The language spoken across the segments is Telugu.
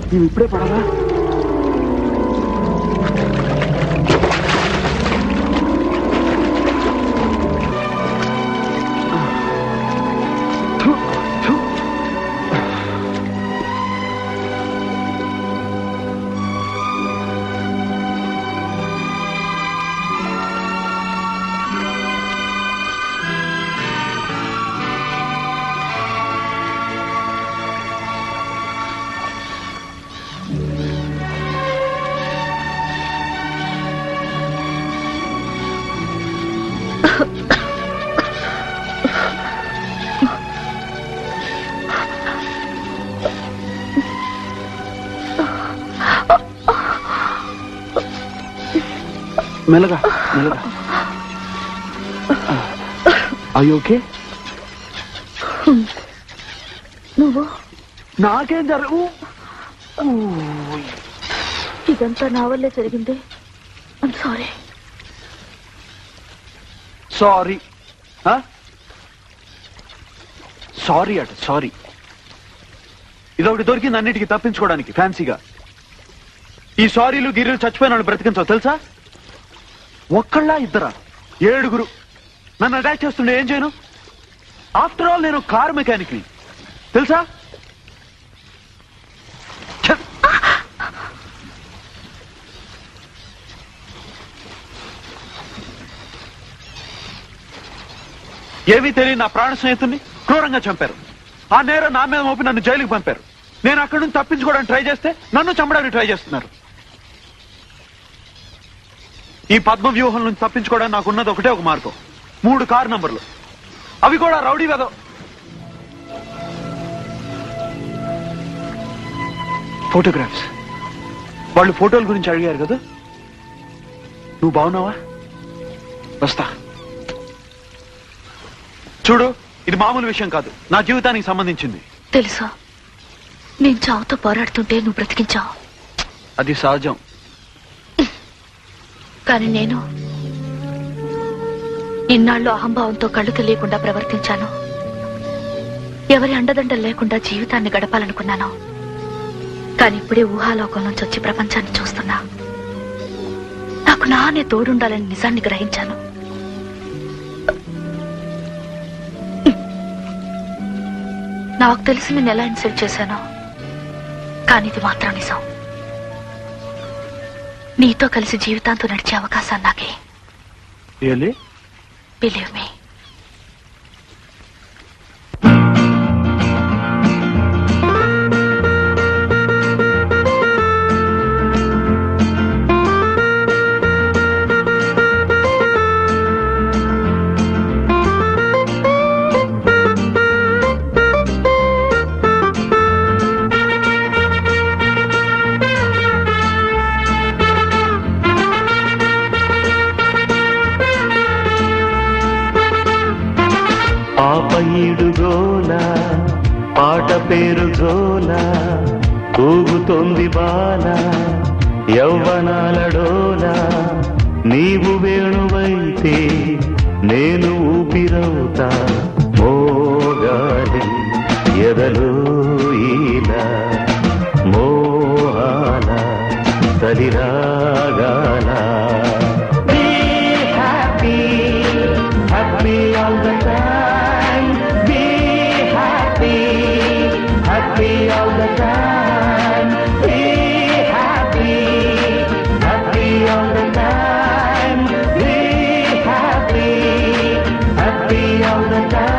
నేను ఇప్పుడే పడాలా థు, థు. మెల్లగా మెల్లగా అయ్యి ఓకే నువ్వు నాకేం జరగవు ఇదంతా నా వల్లే జరిగింది ఐమ్ సారీ సారీ సారీ అట సారీ ఇదొకటి దొరికింది అన్నిటికీ తప్పించుకోవడానికి ఫ్యాన్సీగా ఈ సారీలు గిర్రెలు చచ్చిపోయిన వాళ్ళు బ్రతికించవు తెలుసా ఒక్కళ్ళ ఇద్దరా ఏడుగురు నన్ను అటాక్ చేస్తుండే ఏం చేయను ఆఫ్టర్ ఆల్ నేను కారు మెకానిక్ ని తెలుసా ఛ! ఏమీ తెలియని నా ప్రాణ స్నేహితుడిని క్రూరంగా చంపారు ఆ నేరం నా మీద మోపి నన్ను జైలుకి పంపారు నేను అక్కడి నుంచి తప్పించుకోవడానికి ట్రై చేస్తే నన్ను చంపడానికి ట్రై చేస్తున్నారు ఈ పద్మ వ్యూహం నుంచి తప్పించుకోవడానికి నాకున్నది ఒకటే ఒక మార్గం మూడు కారు నంబర్లు అవి కూడా రౌడీ వెద ఫోటోగ్రాఫ్స్ వాళ్ళు ఫోటోల గురించి అడిగారు కదా నువ్వు బాగున్నావా వస్తా చూడు ఇది మామూలు విషయం కాదు నా జీవితానికి సంబంధించింది తెలుసా నేను చావుతో పోరాడుతుంటే నువ్వు బ్రతికించావు అది సహజం కానీ నేను ఇన్నాళ్ళు అహంభావంతో కళ్ళు తెలియకుండా ప్రవర్తించాను ఎవరి అండదండలు లేకుండా జీవితాన్ని గడపాలనుకున్నాను కానీ ఇప్పుడే ఊహాలోకం నుంచి వచ్చి ప్రపంచాన్ని చూస్తున్నా నాకు నానే తోడుండాలని నిజాన్ని గ్రహించాను నాకు తెలిసి నేను ఎలా ఇన్సల్ట్ చేశానో కానీ ఇది మాత్రం నిజం నీతో కలిసి జీవితాంతం నడిచే అవకాశం నాకే రియల్లీ బిలీవ్ మీ ఆపైడు గోల పాట పేరు జోల ఊగుతోంది బాల యౌవనాల డోల నీవు వేణువైతే నేను ఊపిరవుతా మోగాలి ఎదలో ఈల మోహాల తలిరాగాల Be happy, happy all the time. Be happy, happy all the time. Be happy, happy all the time. Be happy, happy all the time.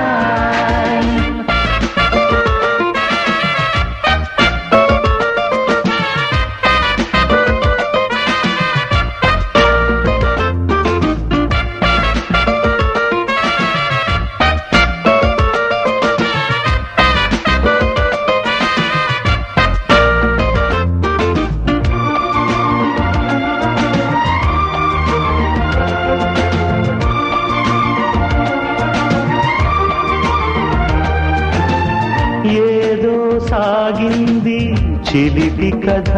ఏదో సాగింది చిలిపి కథ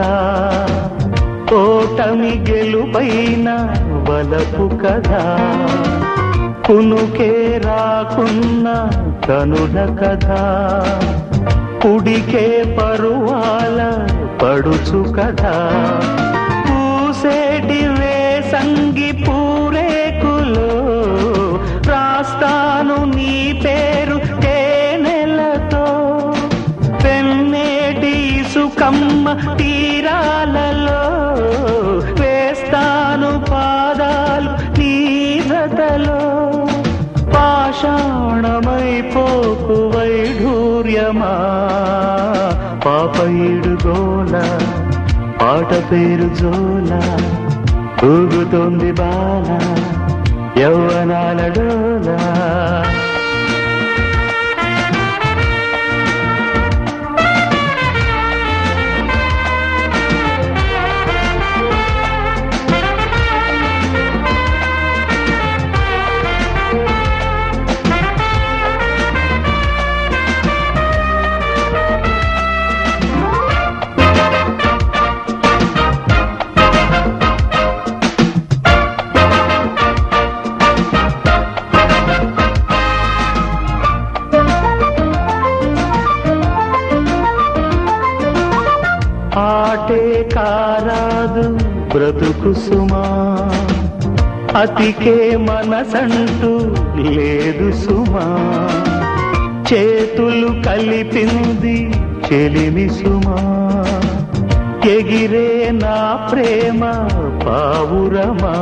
ఓటమి గెలుపైన బలపు కథ కునుకే రాకున్న కనుల కథ కుడికే పరువాల పడుచు కదా పూసేటి వేసంగి పూరేకులో రాస్తాను నీ పేరు తేనెలతో పెన్నేటి సుకమ్మ తీరాలలో వేస్తాను పాదాలు నీ జతలో పాషాణమైపోకు వైఢూర్యమా పాపయుడు గోల పాట పేరు జోల ఊగుతోంది బాల యౌవనాల డోలా ఆటే కారాదు బ్రతుకు సుమా అతికే మనసంటూ లేదు సుమా చేతులు కలిపింది చెలిమి సుమా ఎగిరే నా ప్రేమ పావురమా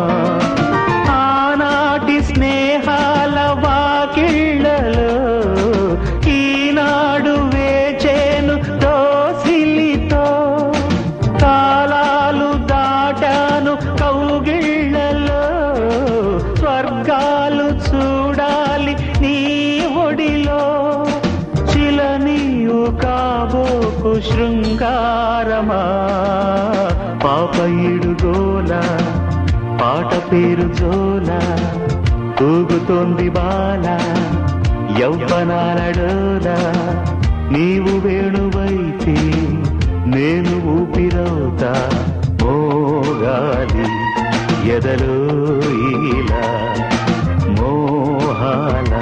ఆనాటి స్నేహాల వాకిళ్ళలో ఈనాడు వేచేను దోసిలితో కాలాలు దాటాను కౌగిళ్ళలో స్వర్గాలు చూడాలి నీ ఒడిలో చిలనీయు కాబోకు శృంగారమా పాపయుడు గోల పాట పేరు జోల తూగుతోంది బాల యౌవనాల డోల నీవు వేణువైతే నేను ఊపిరవుతా మోగాలి ఎదలో ఇలా మోహాల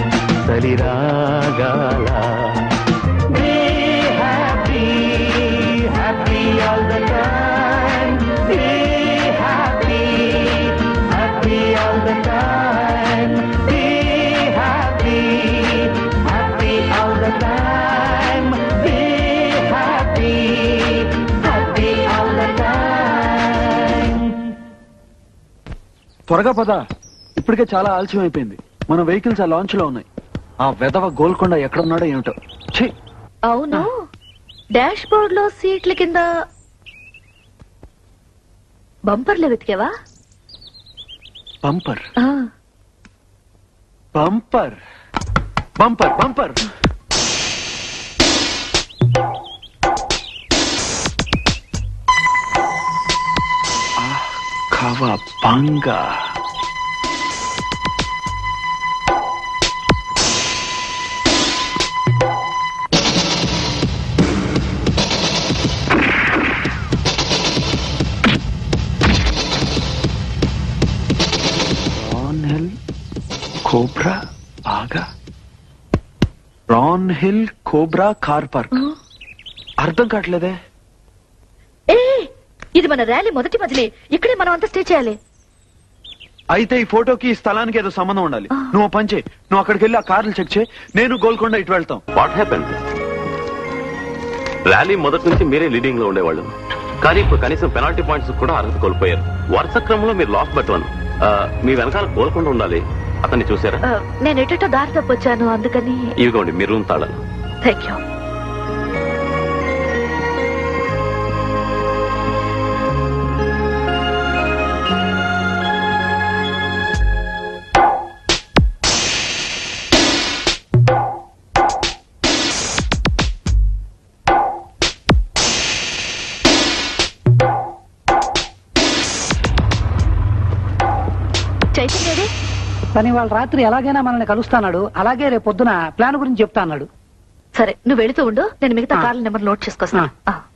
సలిరాగాల Be happy, happy all the time. Be happy, happy all the time. Be happy, happy all the time. Be happy, happy all the time. త్వరగా పద ఇప్పటికే చాలా ఆలస్యం అయిపోయింది మన వెహికల్స్ ఆ లాంచ్ లో ఉన్నాయి ఆ వెధవ గోల్కొండ ఎక్కడున్నాడో ఏమిటో ఛీ అవును డాష్ బోర్డ్ లో సీట్ల కింద బంపర్లు వెతికావా బంపర్ ఆ, బంపర్ బంపర్ బంపర్ కవ బంగా రాన్ హిల్ కోబ్రా బాగా Ron hill cobra car park ఆ. అర్థం కావట్లేదే ఏ ఇది మన ర్యాలీ మొదటి మజిలీ ఇక్కడే మనం అంతా స్టే చేయాలి అయితే ఈ ఫోటోకి ఈ స్థలానికి ఏదో సంబంధం ఉండాలి ఆ. నువ్వు ఓ పని చేయి నువ్వు అక్కడికి వెళ్ళి ఆ కార్లు చెక్ చేయి నేను గోల్కొండ ఇటు వెళ్తాం వాట్ హ్యాపెన్ ర్యాలీ మొదటి నుంచి మీరే లీడింగ్ లో ఉండేవాళ్ళు కానీ ఇప్పుడు కనీసం పెనాల్టీ పాయింట్స్ కూడా అర్హత కోల్పోయారు వరుస క్రమంలో మీరు లాస్ట్ బట్ వన్ మీ వెనకాల కోల్కుండా ఉండాలి అతన్ని చూసారా ఆ, నేను ఎటో దారి తప్పొచ్చాను అందుకని ఇవిగోండి మీ రూమ్ తాళాలు థ్యాంక్ యూ చైతన్యది కానీ వాళ్ళ రాత్రి ఎలాగైనా మనల్ని కలుస్తాడు అలాగే రేపు పొద్దున ప్లాన్ గురించి చెప్తా అన్నాడు సరే నువ్వు వెళుతూ ఉండు నేను మిగతా ఆ. కార్ల నెంబర్ నోట్ చేసుకొస్తా ఆ. ఆ.